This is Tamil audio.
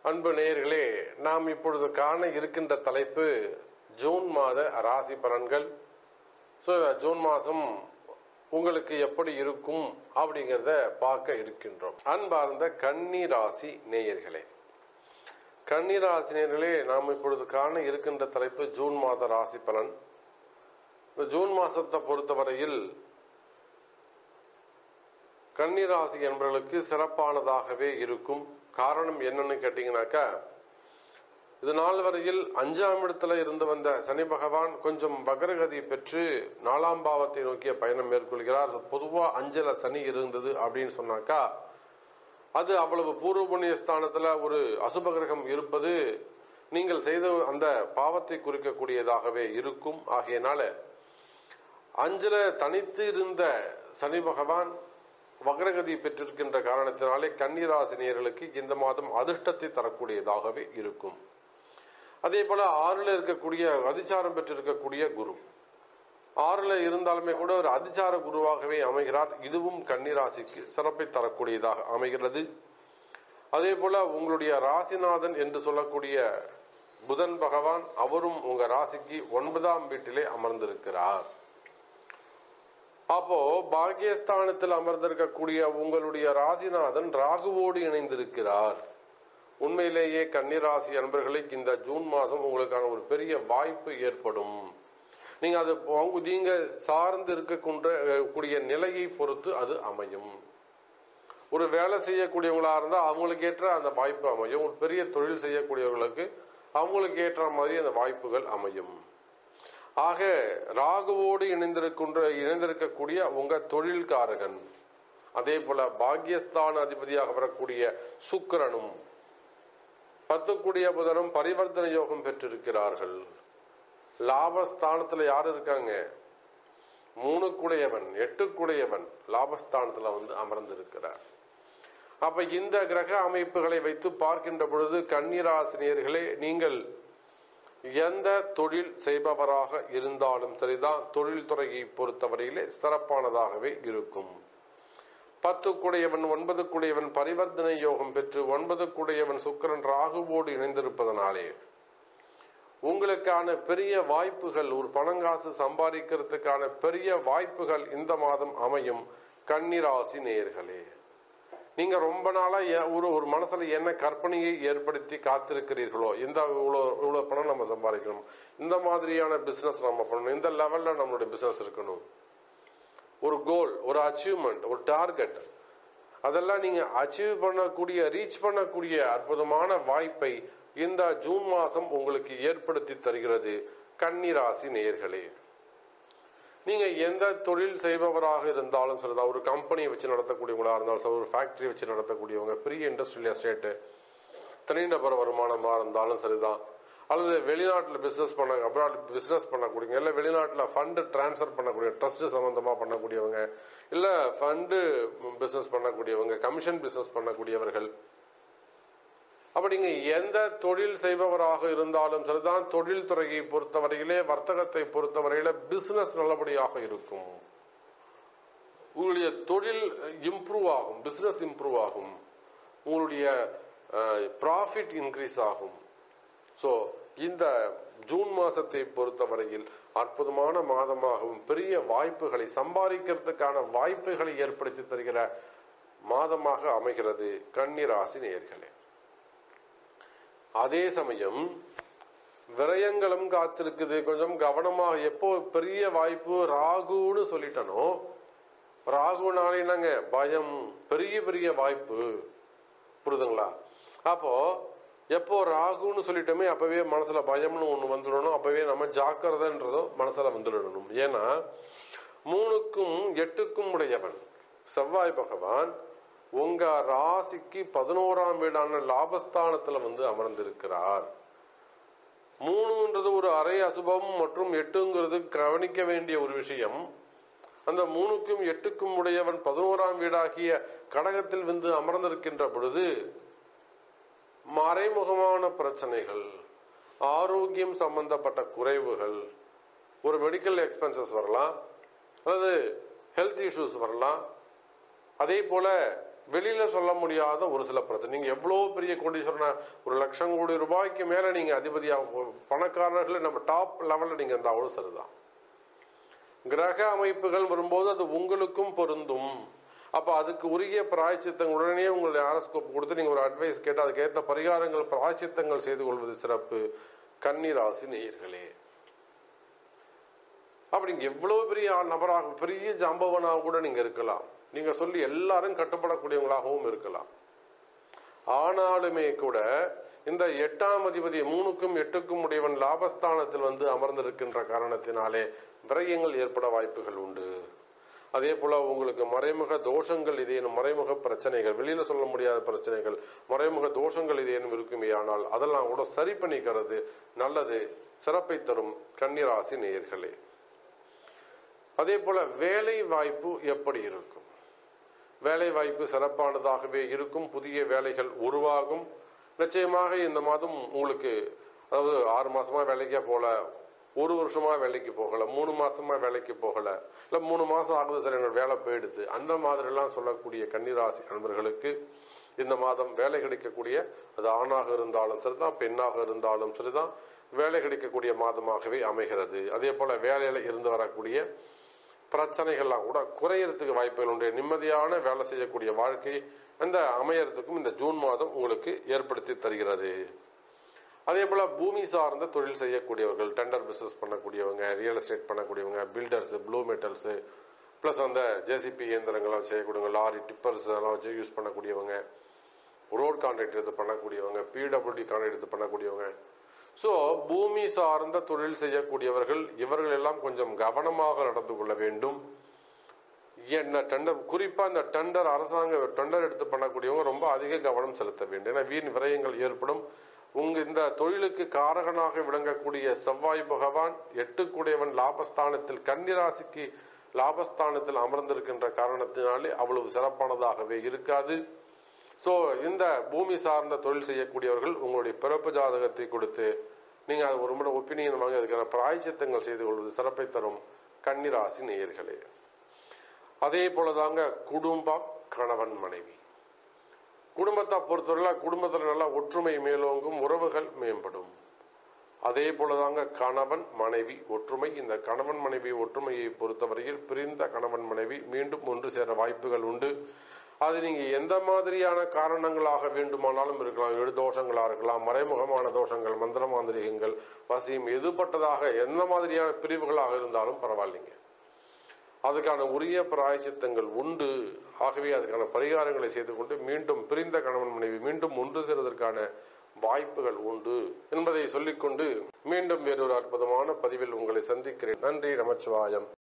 அன்பு நேயர்களே நாம் இப்பொழுது காண இருக்கின்ற தலைப்பு ஜூன் மாத ராசி பலன்கள் ஸோ ஜூன் மாதம் உங்களுக்கு எப்படி இருக்கும் அப்படிங்கிறத பார்க்க இருக்கின்றோம் அன்பார்ந்த கன்னி ராசி நேயர்களே கன்னி ராசி நேயர்களே நாம் இப்பொழுது காண இருக்கின்ற தலைப்பு ஜூன் மாத ராசி பலன் இந்த ஜூன் மாசத்தை பொறுத்தவரையில் கன்னிராசி என்பவர்களுக்கு சிறப்பானதாகவே இருக்கும் காரணம் என்னன்னு கேட்டீங்கன்னாக்கா இது நாள் வரையில் அஞ்சாம் இடத்துல இருந்து வந்த சனி பகவான் கொஞ்சம் வக்ரகதி பெற்று நாலாம் பாவத்தை நோக்கிய பயணம் மேற்கொள்கிறார் பொதுவா அஞ்சல சனி இருந்தது அப்படின்னு சொன்னாக்கா அது அவ்வளவு பூர்வ புண்ணிய ஸ்தானத்துல ஒரு அசுப கிரகம் இருப்பது நீங்கள் செய்த அந்த பாவத்தை குறிக்கக்கூடியதாகவே இருக்கும் ஆகையினால அஞ்சல தனித்து இருந்த சனி பகவான் வக்ரகதி பெற்றிருக்கின்ற காரணத்தினாலே கன்னிராசினியர்களுக்கு இந்த மாதம் அதிர்ஷ்டத்தை தரக்கூடியதாகவே இருக்கும் அதே போல ஆறுல இருக்கக்கூடிய அதிச்சாரம் பெற்றிருக்கக்கூடிய குரு ஆறுல இருந்தாலுமே கூட ஒரு அதிச்சார குருவாகவே அமைகிறார் இதுவும் கன்னிராசிக்கு சிறப்பை தரக்கூடியதாக அமைகிறது அதே போல உங்களுடைய ராசிநாதன் என்று சொல்லக்கூடிய புதன் பகவான் அவரும் உங்க ராசிக்கு ஒன்பதாம் வீட்டிலே அமர்ந்திருக்கிறார் அப்போ பாகியஸ்தானத்தில் அமர்ந்திருக்கக்கூடிய உங்களுடைய ராசிநாதன் ராகுவோடு இணைந்திருக்கிறார் உண்மையிலேயே கன்னிராசி அன்பர்களுக்கு இந்த ஜூன் மாதம் உங்களுக்கான ஒரு பெரிய வாய்ப்பு ஏற்படும் நீங்க அது நீங்க சார்ந்து இருக்கக்கூடிய கூடிய நிலையை பொறுத்து அது அமையும் ஒரு வேலை செய்யக்கூடியவங்களா இருந்தா அவங்களுக்கு ஏற்ற அந்த வாய்ப்பு அமையும் ஒரு பெரிய தொழில் செய்யக்கூடியவர்களுக்கு அவங்களுக்கு ஏற்ற மாதிரி அந்த வாய்ப்புகள் அமையும் ஆக ராகுவோடு இணைந்திருக்கின்ற இணைந்திருக்கக்கூடிய உங்க தொழில்காரகன் அதே போல பாக்யஸ்தான அதிபதியாக வரக்கூடிய சுக்கரனும் பத்துக்குடிய புதனும் பரிவர்த்தனை யோகம் பெற்றிருக்கிறார்கள் லாபஸ்தானத்துல யார் இருக்காங்க மூணு குடையவன் எட்டு குடையவன் லாபஸ்தானத்துல வந்து அமர்ந்திருக்கிறார் அப்ப இந்த கிரக அமைப்புகளை வைத்து பார்க்கின்ற பொழுது கன்னிராசினியர்களே நீங்கள் எந்த தொழில் செய்பவராக இருந்தாலும் சரிதான் தொழில் துறையை பொறுத்தவரையிலே சிறப்பானதாகவே இருக்கும் பத்து குடையவன் ஒன்பது குடையவன் பரிவர்த்தனை யோகம் பெற்று ஒன்பது குடையவன் சுக்கரன் ராகுவோடு இணைந்திருப்பதனாலே உங்களுக்கான பெரிய வாய்ப்புகள் ஒரு பணங்காசு சம்பாதிக்கிறதுக்கான பெரிய வாய்ப்புகள் இந்த மாதம் அமையும் கன்னிராசி நேர்களே நீங்க ரொம்ப நாளா ஒரு ஒரு மனசுல என்ன கற்பனையை ஏற்படுத்தி காத்திருக்கிறீர்களோ இந்த இவ்வளவு இவ்வளவு பணம் நம்ம சம்பாதிக்கணும் இந்த மாதிரியான பிசினஸ் நம்ம பண்ணணும் இந்த லெவல்ல நம்மளுடைய பிசினஸ் இருக்கணும் ஒரு கோல் ஒரு அச்சீவ்மெண்ட் ஒரு டார்கெட் அதெல்லாம் நீங்க அச்சீவ் பண்ணக்கூடிய ரீச் பண்ணக்கூடிய அற்புதமான வாய்ப்பை இந்த ஜூன் மாசம் உங்களுக்கு ஏற்படுத்தி தருகிறது கன்னிராசி நேர்களே நீங்க எந்த தொழில் செய்பவராக இருந்தாலும் சரிதான் ஒரு கம்பெனியை வச்சு நடத்தக்கூடியவங்களா இருந்தாலும் சரி ஒரு ஃபேக்டரி வச்சு நடத்தக்கூடியவங்க பெரிய இண்டஸ்ட்ரியல் எஸ்டேட்டு தனிநபர் வருமானமா இருந்தாலும் சரிதான் அல்லது வெளிநாட்டில் பிசினஸ் பண்ண அப்ராட் பிசினஸ் பண்ணக்கூடியவங்க இல்லை வெளிநாட்டில் ஃபண்டு டிரான்ஸ்ஃபர் பண்ணக்கூடிய ட்ரஸ்ட் சம்பந்தமா பண்ணக்கூடியவங்க இல்ல ஃபண்டு பிசினஸ் பண்ணக்கூடியவங்க கமிஷன் பிசினஸ் பண்ணக்கூடியவர்கள் அப்ப நீங்க எந்த தொழில் செய்பவராக இருந்தாலும் சரிதான் தொழில் துறையை பொறுத்தவரையிலே வர்த்தகத்தை பொறுத்தவரையில பிசினஸ் நல்லபடியாக இருக்கும் உங்களுடைய தொழில் இம்ப்ரூவ் ஆகும் பிசினஸ் இம்ப்ரூவ் ஆகும் உங்களுடைய ப்ராஃபிட் இன்க்ரீஸ் ஆகும் ஸோ இந்த ஜூன் மாசத்தை பொறுத்தவரையில் அற்புதமான மாதமாகவும் பெரிய வாய்ப்புகளை சம்பாதிக்கிறதுக்கான வாய்ப்புகளை ஏற்படுத்தி தருகிற மாதமாக அமைகிறது கன்னிராசி நேர்களே அதே சமயம் விரயங்களும் காத்திருக்குது கொஞ்சம் கவனமாக எப்போ பெரிய வாய்ப்பு ராகுன்னு சொல்லிட்டனோ ராகுனாலே என்னங்க பயம் பெரிய பெரிய வாய்ப்பு புரியுதுங்களா அப்போ எப்போ ராகுன்னு சொல்லிட்டோமே அப்பவே மனசுல பயம்னு ஒண்ணு வந்துடணும் அப்பவே நம்ம ஜாக்கிரதைன்றதும் மனசுல வந்துடணும் ஏன்னா மூணுக்கும் எட்டுக்கும் உடையவன் செவ்வாய் பகவான் உங்க ராசிக்கு பதினோராம் வீடான லாபஸ்தானத்துல வந்து அமர்ந்திருக்கிறார் மூணுன்றது ஒரு அரை அசுபம் மற்றும் எட்டுங்கிறது கவனிக்க வேண்டிய ஒரு விஷயம் அந்த மூணுக்கும் எட்டுக்கும் உடையவன் பதினோராம் வீடாகிய கடகத்தில் வந்து அமர்ந்திருக்கின்ற பொழுது மறைமுகமான பிரச்சனைகள் ஆரோக்கியம் சம்பந்தப்பட்ட குறைவுகள் ஒரு மெடிக்கல் எக்ஸ்பென்சஸ் வரலாம் அல்லது ஹெல்த் இஷ்யூஸ் வரலாம் அதே போல வெளியில சொல்ல முடியாத ஒரு சில பிரச்சனை நீங்க எவ்வளவு பெரிய கோடீஸ்வரனா ஒரு லட்சம் கோடி ரூபாய்க்கு மேல நீங்க அதிபதியா பணக்காரர்கள் நம்ம டாப் லெவல்ல நீங்க இருந்தாலும் சரிதான் கிரக அமைப்புகள் வரும்போது அது உங்களுக்கும் பொருந்தும் அப்ப அதுக்கு உரிய பிராய்ச்சித்தங்கள் உடனே உங்களுடைய ஆரஸ்கோப் கொடுத்து நீங்க ஒரு அட்வைஸ் கேட்டு அதுக்கேற்ற பரிகாரங்கள் பிராய்ச்சித்தங்கள் செய்து கொள்வது சிறப்பு கன்னிராசி நேயர்களே அப்படி நீங்க எவ்வளவு பெரிய ஆள் நபராக பெரிய ஜாம்பவனாக கூட நீங்க இருக்கலாம் நீங்க சொல்லி எல்லாரும் கட்டுப்படக்கூடியவங்களாகவும் இருக்கலாம் ஆனாலுமே கூட இந்த எட்டாம் அதிபதி மூணுக்கும் எட்டுக்கும் உடையவன் லாபஸ்தானத்தில் வந்து அமர்ந்திருக்கின்ற காரணத்தினாலே விரயங்கள் ஏற்பட வாய்ப்புகள் உண்டு அதே போல உங்களுக்கு மறைமுக தோஷங்கள் இதேனும் மறைமுக பிரச்சனைகள் வெளியில சொல்ல முடியாத பிரச்சனைகள் மறைமுக தோஷங்கள் இதேனும் இருக்குமே ஆனால் அதெல்லாம் கூட சரி பண்ணிக்கிறது நல்லது சிறப்பை தரும் கன்னிராசி நேயர்களே அதே போல வேலை வாய்ப்பு எப்படி இருக்கும் வேலை வாய்ப்பு சிறப்பானதாகவே இருக்கும் புதிய வேலைகள் உருவாகும் நிச்சயமாக இந்த மாதம் உங்களுக்கு அதாவது ஆறு மாசமா வேலைக்கே போல ஒரு வருஷமா வேலைக்கு போகல மூணு மாசமா வேலைக்கு போகல இல்ல மூணு மாசம் ஆகுது சார் என்னோட வேலை போயிடுது அந்த மாதிரி எல்லாம் சொல்லக்கூடிய கன்னிராசி நண்பர்களுக்கு இந்த மாதம் வேலை கிடைக்கக்கூடிய அது ஆணாக இருந்தாலும் சரிதான் பெண்ணாக இருந்தாலும் சரிதான் வேலை கிடைக்கக்கூடிய மாதமாகவே அமைகிறது அதே போல வேலையில இருந்து வரக்கூடிய பிரச்சனைகள்லாம் கூட குறையறதுக்கு வாய்ப்புகள் உண்டு நிம்மதியான வேலை செய்யக்கூடிய வாழ்க்கை அந்த அமையறதுக்கும் இந்த ஜூன் மாதம் உங்களுக்கு ஏற்படுத்தி தருகிறது அதே போல பூமி சார்ந்த தொழில் செய்யக்கூடியவர்கள் டெண்டர் பிசினஸ் பண்ணக்கூடியவங்க ரியல் எஸ்டேட் பண்ணக்கூடியவங்க பில்டர்ஸ் ப்ளூ மெட்டல்ஸ் பிளஸ் அந்த ஜேசிபி இயந்திரங்கள்லாம் செய்யக்கூடியவங்க லாரி டிப்பர்ஸ் எல்லாம் வச்சு யூஸ் பண்ணக்கூடியவங்க ரோட் கான்ட்ராக்ட் எடுத்து பண்ணக்கூடியவங்க பிடபிள்யூடி கான்ட்ராக்ட் எடுத்து பண்ணக்கூடியவங்க ஸோ பூமி சார்ந்த தொழில் செய்யக்கூடியவர்கள் இவர்கள் எல்லாம் கொஞ்சம் கவனமாக நடந்து கொள்ள வேண்டும் என்ன டெண்டர் குறிப்பா இந்த டெண்டர் அரசாங்க டெண்டர் எடுத்து பண்ணக்கூடியவங்க ரொம்ப அதிக கவனம் செலுத்த வேண்டும் ஏன்னா வீண் விரயங்கள் ஏற்படும் உங்க இந்த தொழிலுக்கு காரகனாக விளங்கக்கூடிய செவ்வாய் பகவான் எட்டுக்குடையவன் லாபஸ்தானத்தில் கன்னிராசிக்கு லாபஸ்தானத்தில் அமர்ந்திருக்கின்ற காரணத்தினாலே அவ்வளவு சிறப்பானதாகவே இருக்காது சோ இந்த பூமி சார்ந்த தொழில் செய்யக்கூடியவர்கள் உங்களுடைய பிறப்பு ஜாதகத்தை கொடுத்து நீங்க அது ஒரு முறை ஒப்பீனியன் வாங்கி அதுக்கான பிராய்ச்சித்தங்கள் செய்து கொள்வது சிறப்பை தரும் கன்னிராசி நேயர்களே அதே போலதாங்க குடும்பம் கணவன் மனைவி குடும்பத்தை பொறுத்தவரை குடும்பத்தில் நல்லா ஒற்றுமை மேலோங்கும் உறவுகள் மேம்படும் அதே போலதாங்க கணவன் மனைவி ஒற்றுமை இந்த கணவன் மனைவி ஒற்றுமையை பொறுத்தவரையில் பிரிந்த கணவன் மனைவி மீண்டும் ஒன்று சேர வாய்ப்புகள் உண்டு அது நீங்க எந்த மாதிரியான காரணங்களாக வேண்டுமானாலும் இருக்கலாம் எழு தோஷங்களா இருக்கலாம் மறைமுகமான தோஷங்கள் மந்திர மாந்திரிகங்கள் வசியம் எதுப்பட்டதாக எந்த மாதிரியான பிரிவுகளாக இருந்தாலும் பரவாயில்லைங்க அதுக்கான உரிய பிராயச்சித்தங்கள் உண்டு ஆகவே அதுக்கான பரிகாரங்களை செய்து கொண்டு மீண்டும் பிரிந்த கணவன் மனைவி மீண்டும் ஒன்று சேர்வதற்கான வாய்ப்புகள் உண்டு என்பதை சொல்லிக்கொண்டு மீண்டும் வேறொரு அற்புதமான பதிவில் உங்களை சந்திக்கிறேன் நன்றி நமச்சிவாயம்